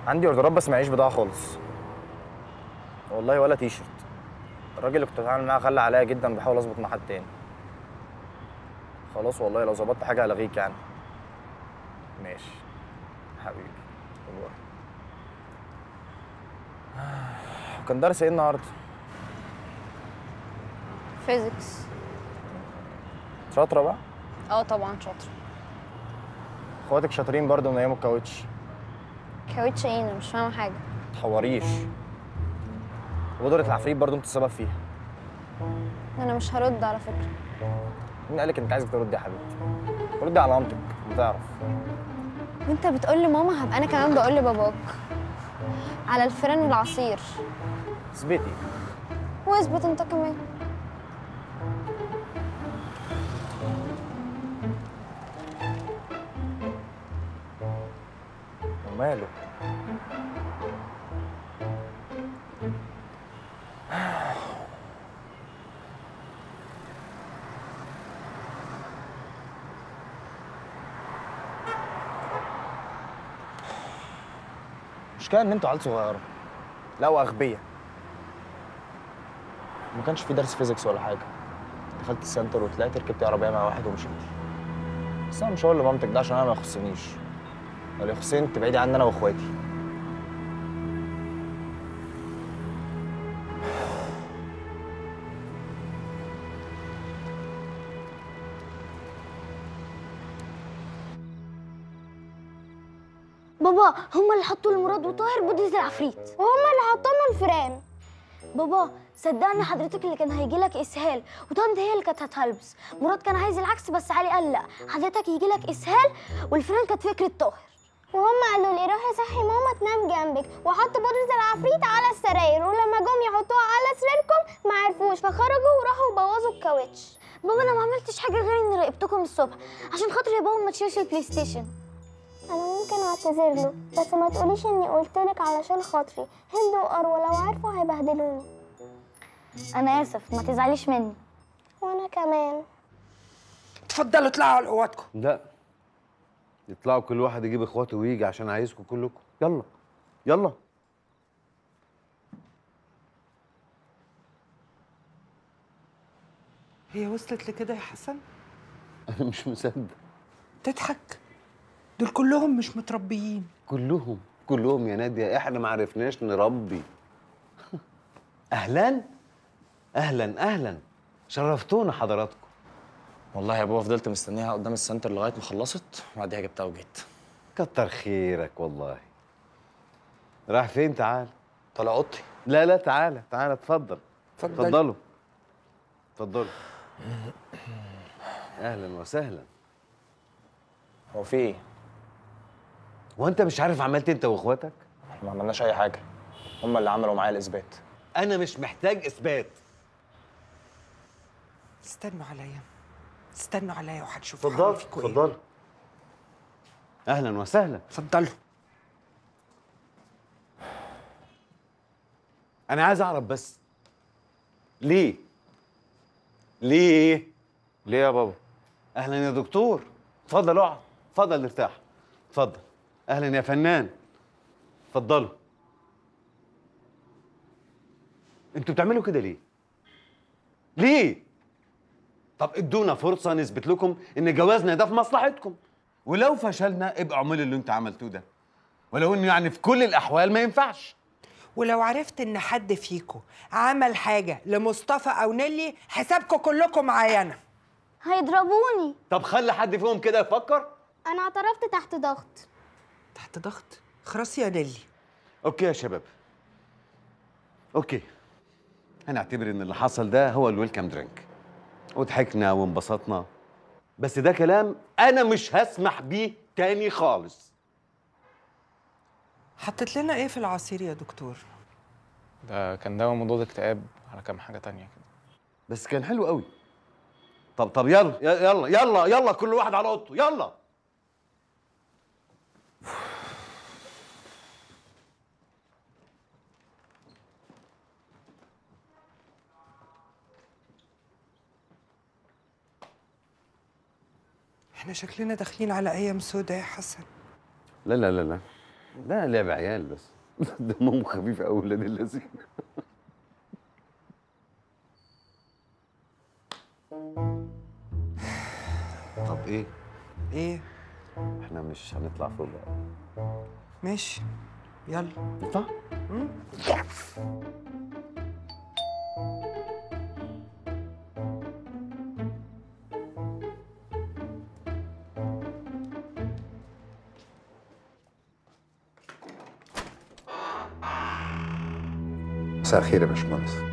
عندي اوردرات بس معيش بضاعه خالص والله ولا تي شيرت الراجل اللي كنت بتعامل معاه غلى عليا جدا بحاول اظبط مع حد تاني خلاص والله لو ظبطت حاجه هلغيك يعني ماشي حبيبي والله كان درس ايه النهارده فيزيكس شاطره بقى اه طبعا شاطر اخواتك شاطرين برضه من ايام الكاوتش كاوتش ايه انا مش فاهمه حاجه تحوريش وقدرة العفريت برضه انت السبب فيها انا مش هرد على فكره مين قالك انك عايزك تردي يا حبيبتي ردي على مامتك بتعرف وانت بتقول لي ماما هبقى انا كمان بقول لباباك على الفرن والعصير اثبتي واثبت انت كمان وماله المشكلة ان انتوا عيال صغيرة لا واغبياء ما كانش في درس فيزيكس ولا حاجة دخلت السنتر وطلعت ركبت عربية مع واحد ومشيت بس انا مش هقول لمامتك ده عشان انا ما يخصنيش اللي يخصني انت بعيدي عني انا واخواتي بابا هما اللي حطوا لمراد وطاهر بودرة العفريت وهما اللي حطوا لنا الفران بابا صدقني حضرتك اللي كان هيجي لك اسهال وطنط هي اللي كانت هتهلبس مراد كان عايز العكس بس علي قال لا حضرتك يجي لك اسهال والفران كانت فكره طاهر وهم قالوا لي روحي صحي ماما تنام جنبك وحط بودرة العفريت على السراير ولما جم يحطوها على سريركم ما عرفوش فخرجوا وراحوا بوظوا الكاوتش بابا انا ما عملتش حاجه غير اني راقبتكم الصبح عشان خاطر يا بابا ما تشيلش البلاي ستيشن انا ممكن اعتذر له بس ما تقوليش اني قلت لك علشان خاطري هند واروى لو عرفوا هيبهدلوني انا اسف ما تزعليش مني وانا كمان اتفضلوا اطلعوا على اوضتكم لا يطلعوا كل واحد يجيب اخواته ويجي عشان عايزكم كلكم يلا يلا هي وصلت لكده يا حسن انا مش مصدق تضحك دول كلهم مش متربيين كلهم كلهم يا ناديه احنا ما عرفناش نربي اهلا اهلا اهلا شرفتونا حضراتكم والله يا بابا فضلت مستنيها قدام السنتر لغايه ما خلصت وبعديها جبتها وجيت كتر خيرك والله راح فين تعال طالع اوضتي لا لا تعالى تعالى اتفضل اتفضل. اتفضلوا اتفضلوا اهلا وسهلا هو في ايه؟ وانت مش عارف عملت انت واخواتك احنا ما عملناش اي حاجه هم اللي عملوا معايا الاثبات انا مش محتاج اثبات استنوا عليا استنوا عليا وهتشوفوا اتفضل هعمل فيكوا ايه اتفضل اهلا وسهلا اتفضلوا انا عايز اعرف بس ليه ليه ليه يا بابا؟ اهلا يا دكتور اتفضل اقعد اتفضل ارتاح اتفضل اهلا يا فنان اتفضلوا انتوا بتعملوا كده ليه ليه طب ادونا فرصه نثبت لكم ان جوازنا ده في مصلحتكم ولو فشلنا ابقوا اعملوا اللي انتوا عملتوه ده ولو انه يعني في كل الاحوال ما ينفعش ولو عرفت ان حد فيكم عمل حاجه لمصطفى او نيلي حسابكم كلكم معايا انا هيضربوني طب خلي حد فيهم كده يفكر انا اعترفت تحت ضغط تحت ضغط خلاص يا نيلي اوكي يا شباب اوكي هنعتبر ان اللي حصل ده هو الويلكم درينك وضحكنا وانبسطنا بس ده كلام انا مش هسمح بيه تاني خالص حطيت لنا ايه في العصير يا دكتور ده كان دواء مضاد اكتئاب على كام حاجه تانية كده بس كان حلو قوي طب طب يلا يلا يلا يلا كل واحد على اوضته يلا احنا شكلنا داخلين على ايام سودة يا حسن لا لا لا لا ده لعب عيال بس دمهم خفيف قوي ولاد اللذين طب ايه ايه احنا مش هنطلع فوق بقى ماشي يلا نطلع مساء الخير يا باشمهندس